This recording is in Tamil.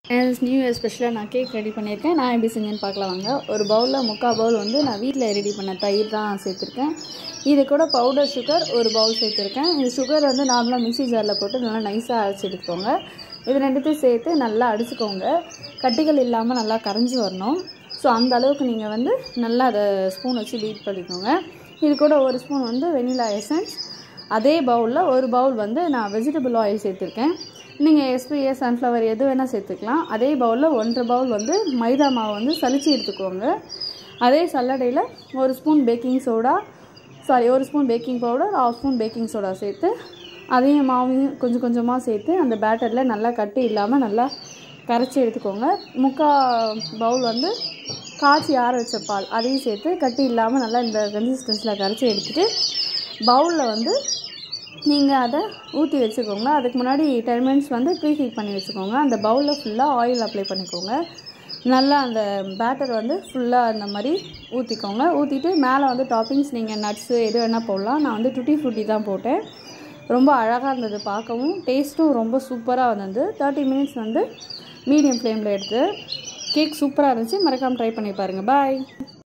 நியூ இயர் ஸ்பெஷலாக நான் கேக் ரெடி பண்ணியிருக்கேன் நான் எப்படி செஞ்சேன்னு பார்க்கலாம் வாங்க ஒரு பவுலில் முக்கால் பவுல் வந்து நான் வீட்டில் ரெடி பண்ண தயிர் தான் சேர்த்துருக்கேன் இது கூட பவுடர் சுகர் ஒரு பவுல் சேர்த்துருக்கேன் இந்த சுகர் வந்து நார்மலாக மிக்ஸி ஜாரில் போட்டு நல்லா நைஸாக அரைச்சி எடுத்துக்கோங்க இது ரெண்டுத்தையும் சேர்த்து நல்லா அடிச்சுக்கோங்க கட்டிகள் இல்லாமல் நல்லா கரைஞ்சி வரணும் ஸோ அந்த அளவுக்கு நீங்கள் வந்து நல்லா அதை ஸ்பூன் வச்சு பீட் பண்ணிக்கோங்க இது கூட ஒரு ஸ்பூன் வந்து வெனிலா எசன்ஸ் அதே பவுலில் ஒரு பவுல் வந்து நான் வெஜிடபிள் ஆயில் சேர்த்துருக்கேன் நீங்கள் எஸ்பிஎஸ் சன்ஃப்ளவர் எது வேணால் சேர்த்துக்கலாம் அதே பவுலில் ஒன்றரை பவுல் வந்து மைதா மாவு வந்து சலிச்சு எடுத்துக்கோங்க அதே சல்லடையில் ஒரு ஸ்பூன் பேக்கிங் சோடா சாரி ஒரு spoon baking powder half spoon baking soda சேர்த்து அதையும் மாவையும் கொஞ்சம் கொஞ்சமாக சேர்த்து அந்த பேட்டரில் நல்லா கட்டி இல்லாமல் நல்லா கரைச்சி எடுத்துக்கோங்க முக்கால் பவுல் வந்து காய்ச்சி ஆற வச்ச பால் அதையும் சேர்த்து கட்டி இல்லாமல் நல்லா இந்த கன்சிஸ்டன்ஸில் கரைச்சி எடுத்துகிட்டு பவுலில் வந்து நீங்கள் அதை ஊற்றி வச்சுக்கோங்க அதுக்கு முன்னாடி டென் மினிட்ஸ் வந்து ப்ரீ ஹீட் பண்ணி வச்சுக்கோங்க அந்த பவுலில் ஃபுல்லாக ஆயில் அப்ளை பண்ணிக்கோங்க நல்லா அந்த பேட்டர் வந்து ஃபுல்லாக அந்த மாதிரி ஊற்றிக்கோங்க ஊற்றிட்டு மேலே வந்து டாப்பிங்ஸ் நீங்கள் நட்ஸு எது வேணால் போடலாம் நான் வந்து டுட்டி ஃப்ரூட்டி தான் போட்டேன் ரொம்ப அழகாக இருந்தது பார்க்கவும் டேஸ்ட்டும் ரொம்ப சூப்பராக வந்தது தேர்ட்டி மினிட்ஸ் வந்து மீடியம் ஃப்ளேமில் எடுத்து கேக் சூப்பராக இருந்துச்சு மறக்காமல் ட்ரை பண்ணி பாருங்கள் பாய்